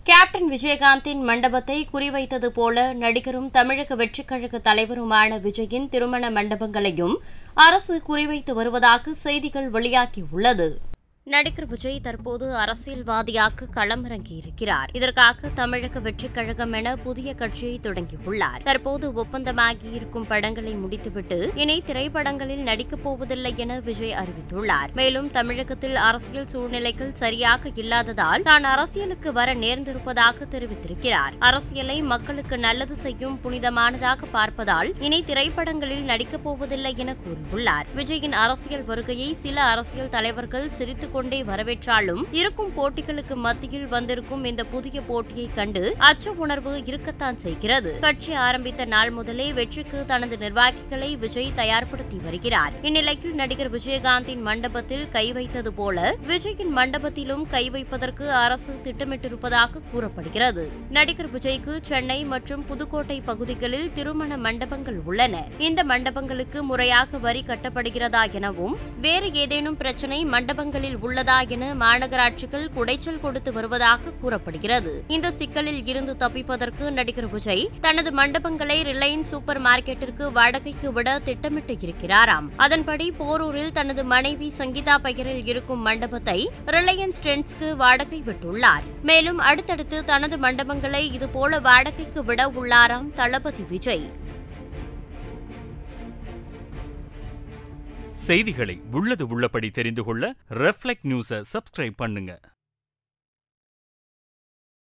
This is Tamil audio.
கேப்டன் விஜயகாந்தின் மண்டபத்தை குறிவைத்தது போல நடிகரும் தமிழக வெற்றிக் கழக தலைவருமான விஜயின் திருமண மண்டபங்களையும் அரசு குறிவைத்து வருவதாக செய்திகள் வெளியாகியுள்ளது நடிகர் விஜய் தற்போது அரசியல்வாதியாக களமிறங்கியிருக்கிறார் இதற்காக தமிழக வெற்றிக் கழகம் என புதிய கட்சியை தொடங்கியுள்ளார் தற்போது ஒப்பந்தமாகியிருக்கும் படங்களை முடித்துவிட்டு இனி திரைப்படங்களில் நடிக்கப் போவதில்லை என விஜய் அறிவித்துள்ளார் மேலும் தமிழகத்தில் அரசியல் சூழ்நிலைகள் சரியாக இல்லாததால் தான் அரசியலுக்கு வர நேர்ந்திருப்பதாக தெரிவித்திருக்கிறார் அரசியலை மக்களுக்கு நல்லது செய்யும் புனிதமானதாக பார்ப்பதால் இனி திரைப்படங்களில் நடிக்கப் போவதில்லை என கூறியுள்ளார் விஜயின் அரசியல் வருகையை சில அரசியல் தலைவர்கள் சிரித்துக் கொண்டே வரவேற்றாலும் இருக்கும் போட்டிகளுக்கு மத்தியில் வந்திருக்கும் இந்த புதிய போட்டியை கண்டு அச்ச உணர்வு இருக்கத்தான் செய்கிறது கட்சி ஆரம்பித்த நாள் முதலே வெற்றிக்கு தனது நிர்வாகிகளை விஜய் தயார்படுத்தி வருகிறார் இந்நிலையில் நடிகர் விஜயகாந்தின் மண்டபத்தில் கை வைத்தது போல விஜயின் மண்டபத்திலும் கை வைப்பதற்கு அரசு திட்டமிட்டிருப்பதாக கூறப்படுகிறது நடிகர் விஜய்க்கு சென்னை மற்றும் புதுக்கோட்டை பகுதிகளில் திருமண மண்டபங்கள் உள்ளன இந்த மண்டபங்களுக்கு முறையாக வரி கட்டப்படுகிறதா எனவும் வேறு ஏதேனும் பிரச்சனை மண்டபங்களில் உள்ளதா என மாநகராட்சிகள் குடைச்சல் கொடுத்து வருவதாக கூறப்படுகிறது இந்த சிக்கலில் இருந்து தப்பிப்பதற்கு நடிகர் விஜய் தனது மண்டபங்களை ரிலையன்ஸ் சூப்பர் மார்க்கெட்டிற்கு வாடகைக்கு விட திட்டமிட்டு இருக்கிறாராம் அதன்படி போரூரில் தனது மனைவி சங்கீதா பெயரில் இருக்கும் மண்டபத்தை ரிலையன்ஸ் ட்ரெண்ட்ஸ்க்கு வாடகை விட்டுள்ளார் மேலும் அடுத்தடுத்து தனது மண்டபங்களை இதுபோல வாடகைக்கு விட உள்ளாராம் தளபதி விஜய் செய்திகளை உள்ளது உள்ளபடி தெரிந்து கொள்ள ரெஃப்ளெக்ட் நியூஸை சப்ஸ்கிரைப் பண்ணுங்க